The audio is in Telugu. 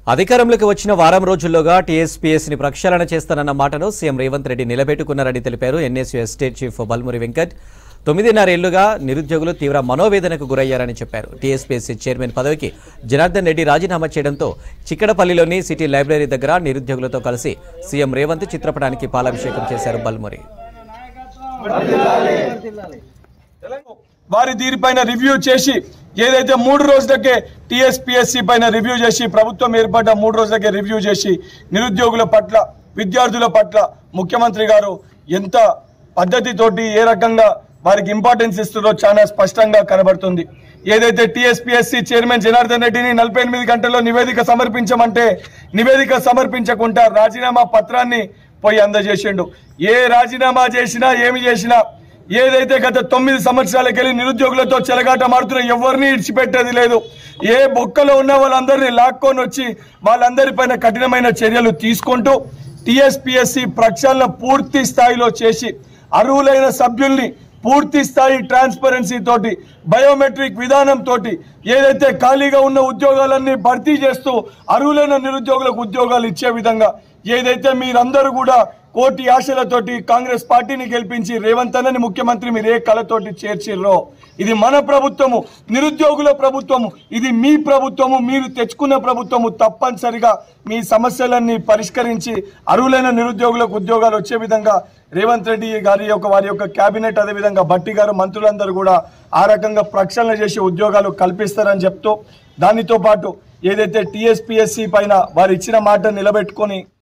అధికారంలోకి వచ్చిన వారం రోజుల్లోగా టీఎస్పీఎస్ని ప్రక్షాళన చేస్తానన్న మాటను సీఎం రేవంత్ రెడ్డి నిలబెట్టుకున్నారని తెలిపారు NSU state chief Balmuri Venkat తొమ్మిదిన్నరేళ్లుగా నిరుద్యోగులు తీవ్ర మనోవేదనకు గురయ్యారని చెప్పారు టీఎస్పీఎస్సీ చైర్మన్ పదవికి జనార్దన్ రెడ్డి రాజీనామా చేయడంతో చిక్కడపల్లిలోని సిటీ లైబ్రరీ దగ్గర నిరుద్యోగులతో కలిసి సీఎం రేవంత్ చిత్రపటానికి పాలాభిషేకం చేశారు బల్మురి వారి దీనిపైన రివ్యూ చేసి ఏదైతే మూడు రోజులకే టీఎస్పీఎస్సీ పైన రివ్యూ చేసి ప్రభుత్వం ఏర్పడ్డ మూడు రోజులకే రివ్యూ చేసి నిరుద్యోగుల పట్ల విద్యార్థుల పట్ల ముఖ్యమంత్రి గారు ఎంత పద్ధతితోటి ఏ రకంగా వారికి ఇంపార్టెన్స్ ఇస్తుందో చాలా స్పష్టంగా కనబడుతుంది ఏదైతే టీఎస్పీఎస్సీ చైర్మన్ జనార్దన్ రెడ్డిని నలభై ఎనిమిది గంటల్లో నివేదిక సమర్పించమంటే నివేదిక సమర్పించకుండా రాజీనామా పత్రాన్ని పోయి అందజేసిండు ఏ రాజీనామా చేసినా ఏమి చేసినా ఏదైతే గత తొమ్మిది సంవత్సరాలకెళ్ళి నిరుద్యోగులతో చెలగాట మారుతున్న ఎవరిని ఇడిచిపెట్టేది లేదు ఏ బొక్కలో ఉన్న వాళ్ళందరినీ లాక్కొని వచ్చి వాళ్ళందరిపైన కఠినమైన చర్యలు తీసుకుంటూ టీఎస్పీఎస్సీ ప్రక్షాళన పూర్తి స్థాయిలో చేసి అర్హులైన సభ్యుల్ని పూర్తి స్థాయి ట్రాన్స్పరెన్సీ తోటి బయోమెట్రిక్ విధానం తోటి ఏదైతే ఖాళీగా ఉన్న ఉద్యోగాలన్నీ భర్తీ చేస్తూ అర్హులైన నిరుద్యోగులకు ఉద్యోగాలు ఇచ్చే విధంగా ఏదైతే మీరందరూ కూడా కోటి ఆశలతోటి కాంగ్రెస్ పార్టీని గెలిపించి రేవంత్ అన్నని ముఖ్యమంత్రి మీరు ఏ కళతోటి చేర్చిర్రో ఇది మన ప్రభుత్వము నిరుద్యోగుల ప్రభుత్వము ఇది మీ ప్రభుత్వము మీరు తెచ్చుకున్న ప్రభుత్వము తప్పనిసరిగా మీ సమస్యలన్నీ పరిష్కరించి అర్హులైన నిరుద్యోగులకు ఉద్యోగాలు వచ్చే విధంగా రేవంత్ రెడ్డి గారి యొక్క వారి యొక్క కేబినెట్ అదేవిధంగా భట్టి గారు మంత్రులందరూ కూడా ఆ రకంగా ప్రక్షాళన చేసి ఉద్యోగాలు కల్పిస్తారని చెప్తూ దానితో పాటు ఏదైతే టీఎస్పీఎస్సీ పైన వారు ఇచ్చిన మాట నిలబెట్టుకొని